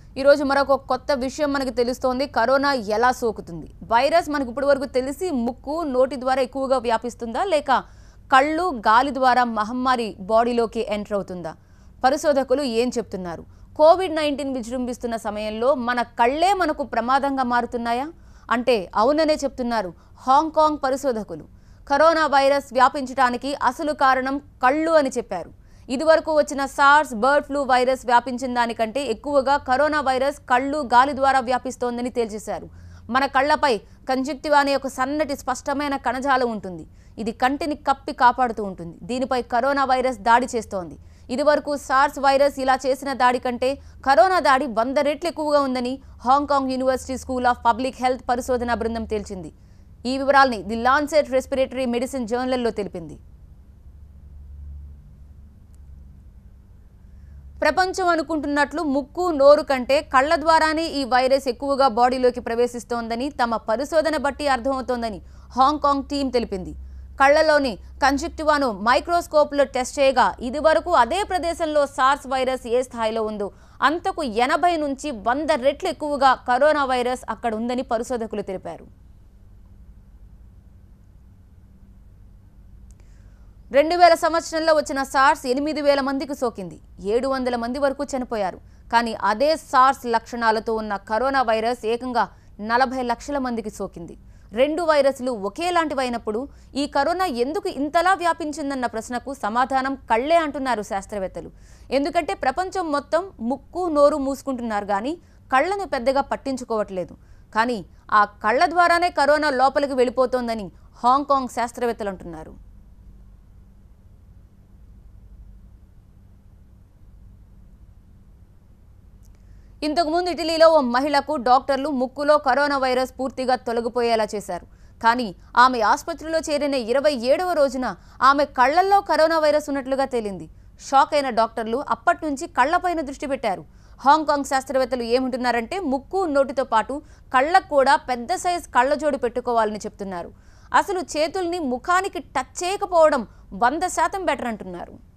ఈరోజు మరొక కొత్త విషయం మనకు తెలుస్తోంది కరోనా ఎలా సోకుతుంది వైరస్ మనకు ఇప్పటి వరకు తెలిసి ముక్కు నోటి ద్వారా ఎక్కువగా వ్యాపిస్తుందా లేక కళ్ళు గాలి ద్వారా మహమ్మారి బాడీలోకి ఎంటర్ అవుతుందా పరిశోధకులు ఏం చెప్తున్నారు కోవిడ్ నైన్టీన్ విజృంభిస్తున్న సమయంలో మన కళ్ళే మనకు ప్రమాదంగా మారుతున్నాయా అంటే అవుననే చెప్తున్నారు హాంకాంగ్ పరిశోధకులు కరోనా వైరస్ వ్యాపించడానికి అసలు కారణం కళ్ళు అని చెప్పారు ఇదివరకు వచ్చిన సార్స్ బర్డ్ ఫ్లూ వైరస్ వ్యాపించిన దానికంటే ఎక్కువగా కరోనా వైరస్ కళ్ళు గాలి ద్వారా వ్యాపిస్తోందని తేల్చేశారు మన కళ్ళపై కంజక్టివ్ అనే ఒక సన్నటి స్పష్టమైన కణజాలం ఉంటుంది ఇది కంటిని కప్పి కాపాడుతూ ఉంటుంది దీనిపై కరోనా వైరస్ దాడి చేస్తోంది ఇదివరకు సార్స్ వైరస్ ఇలా చేసిన దాడి కంటే కరోనా దాడి వంద రెట్లు ఎక్కువగా ఉందని Hong Kong university school of public health పరిశోధనా బృందం తేల్చింది ఈ వివరాల్ని ది లాన్సెట్ రెస్పిరేటరీ మెడిసిన్ జర్నల్లో తెలిపింది ప్రపంచం అనుకుంటున్నట్లు ముక్కు నోరు కంటే కళ్ళ ద్వారానే ఈ వైరస్ ఎక్కువగా బాడీలోకి ప్రవేశిస్తోందని తమ పరిశోధన బట్టి అర్థమవుతోందని హాంకాంగ్ టీం తెలిపింది కళ్ళలోని కంజక్టివాను మైక్రోస్కోప్లో టెస్ట్ చేయగా ఇదివరకు అదే ప్రదేశంలో సార్స్ వైరస్ ఏ స్థాయిలో ఉందో అంతకు ఎనభై నుంచి వంద రెట్లు ఎక్కువగా కరోనా వైరస్ అక్కడ ఉందని పరిశోధకులు తెలిపారు రెండు వేల సంవత్సరంలో వచ్చిన సార్స్ ఎనిమిది వేల మందికి సోకింది ఏడు వందల మంది వరకు చనిపోయారు కానీ అదే సార్స్ లక్షణాలతో ఉన్న కరోనా వైరస్ ఏకంగా నలభై లక్షల మందికి సోకింది రెండు వైరస్లు ఒకేలాంటివైనప్పుడు ఈ కరోనా ఎందుకు ఇంతలా వ్యాపించిందన్న ప్రశ్నకు సమాధానం కళ్ళే అంటున్నారు శాస్త్రవేత్తలు ఎందుకంటే ప్రపంచం మొత్తం ముక్కు నోరు మూసుకుంటున్నారు కానీ కళ్ళను పెద్దగా పట్టించుకోవట్లేదు కానీ ఆ కళ్ళ ద్వారానే కరోనా లోపలికి వెళ్ళిపోతోందని హాంకాంగ్ శాస్త్రవేత్తలు అంటున్నారు ఇంతకుముందు ఇటలీలో ఓ మహిళకు డాక్టర్లు ముక్కులో కరోనా వైరస్ పూర్తిగా తొలగిపోయేలా చేశారు కానీ ఆమె ఆసుపత్రిలో చేరిన ఇరవై ఏడవ రోజున ఆమె కళ్లల్లో కరోనా వైరస్ ఉన్నట్లుగా తేలింది షాక్ అయిన డాక్టర్లు అప్పటి నుంచి కళ్లపైన దృష్టి పెట్టారు హాంకాంగ్ శాస్త్రవేత్తలు ఏమంటున్నారంటే ముక్కు నోటితో పాటు కళ్ళకు కూడా పెద్ద సైజ్ కళ్ళజోడు పెట్టుకోవాలని చెప్తున్నారు అసలు చేతుల్ని ముఖానికి టచ్ చేయకపోవడం వంద శాతం బెటర్ అంటున్నారు